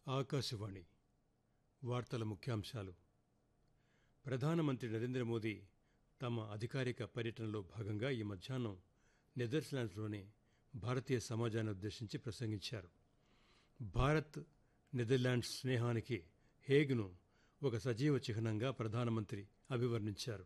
ఆకాశవాణి వార్తల ముఖ్యాంశాలు ప్రధానమంత్రి నరేంద్ర మోదీ తమ అధికారిక పర్యటనలో భాగంగా ఈ మధ్యాహ్నం నెదర్లాండ్స్లోని భారతీయ సమాజాన్ని ఉద్దేశించి ప్రసంగించారు భారత్ నెదర్లాండ్స్ స్నేహానికి హేగ్ను ఒక సజీవ చిహ్నంగా ప్రధానమంత్రి అభివర్ణించారు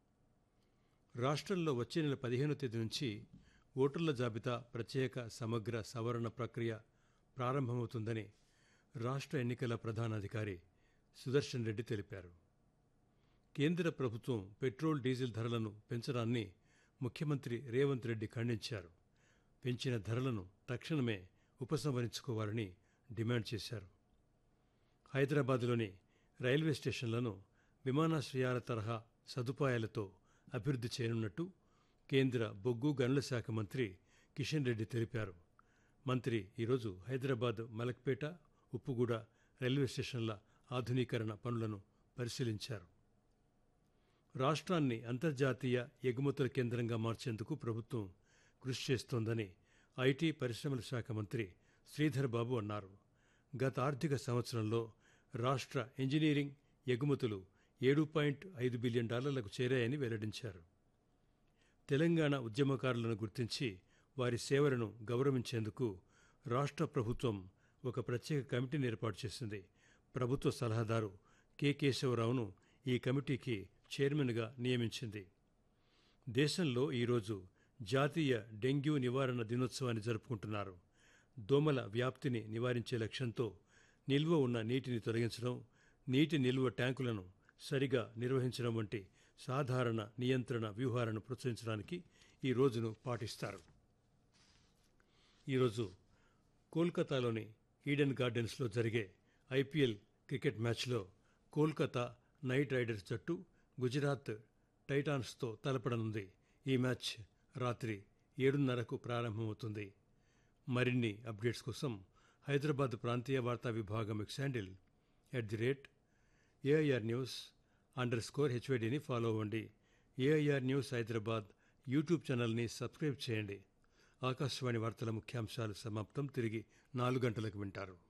రాష్ట్రంలో వచ్చే నెల పదిహేనో తేదీ నుంచి ఓటర్ల జాబితా ప్రత్యేక సమగ్ర సవరణ ప్రక్రియ ప్రారంభమవుతుందని రాష్ట్ర ఎన్నికల ప్రధానాధికారి సుదర్శన్ రెడ్డి తెలిపారు కేంద్ర ప్రభుత్వం పెట్రోల్ డీజిల్ ధరలను పెంచడాన్ని ముఖ్యమంత్రి రేవంత్ రెడ్డి ఖండించారు పెంచిన ధరలను తక్షణమే ఉపసంహరించుకోవాలని డిమాండ్ చేశారు హైదరాబాద్లోని రైల్వే స్టేషన్లను విమానాశ్రయాల తరహా సదుపాయాలతో అభివృద్ధి చేయనున్నట్టు కేంద్ర బొగ్గు గనుల శాఖ మంత్రి కిషన్ రెడ్డి తెలిపారు మంత్రి ఈరోజు హైదరాబాద్ మలక్పేట ఉప్పుగూడ రైల్వే స్టేషన్ల ఆధునీకరణ పనులను పరిశీలించారు రాష్ట్రాన్ని అంతర్జాతీయ ఎగుమతుల కేంద్రంగా మార్చేందుకు ప్రభుత్వం కృషి చేస్తోందని ఐటీ పరిశ్రమల శాఖ మంత్రి శ్రీధర్ బాబు అన్నారు గత ఆర్థిక సంవత్సరంలో రాష్ట్ర ఇంజనీరింగ్ ఎగుమతులు ఏడు పాయింట్ ఐదు బిలియన్ డాలర్లకు చేరాయని వెల్లడించారు తెలంగాణ ఉద్యమకారులను గుర్తించి వారి సేవలను గౌరవించేందుకు రాష్ట్ర ప్రభుత్వం ఒక ప్రత్యేక కమిటీని ఏర్పాటు చేసింది ప్రభుత్వ సలహాదారు కె కేశవరావును ఈ కమిటీకి చైర్మన్గా నియమించింది దేశంలో ఈరోజు జాతీయ డెంగ్యూ నివారణ దినోత్సవాన్ని జరుపుకుంటున్నారు దోమల వ్యాప్తిని నివారించే లక్ష్యంతో నిల్వ ఉన్న నీటిని తొలగించడం నీటి నిల్వ ట్యాంకులను సరిగా నిర్వహించడం వంటి సాధారణ నియంత్రణ వ్యూహాలను ప్రోత్సహించడానికి ఈ రోజును పాటిస్తారు ఈరోజు కోల్కతాలోని ఈడెన్ గార్డెన్స్లో జరిగే ఐపీఎల్ క్రికెట్ మ్యాచ్లో కోల్కతా నైట్ రైడర్స్ జట్టు గుజరాత్ టైటాన్స్తో తలపడనుంది ఈ మ్యాచ్ రాత్రి ఏడున్నరకు ప్రారంభమవుతుంది మరిన్ని అప్డేట్స్ కోసం హైదరాబాద్ ప్రాంతీయ వార్తా విభాగం X handle at the rate AIR news underscore హెచ్వైడిని ఫాలో అవ్వండి ఏఐఆర్ న్యూస్ హైదరాబాద్ యూట్యూబ్ ఛానల్ని సబ్స్క్రైబ్ చేయండి ఆకాశవాణి వార్తల ముఖ్యాంశాలు సమాప్తం తిరిగి నాలుగు గంటలకు వింటారు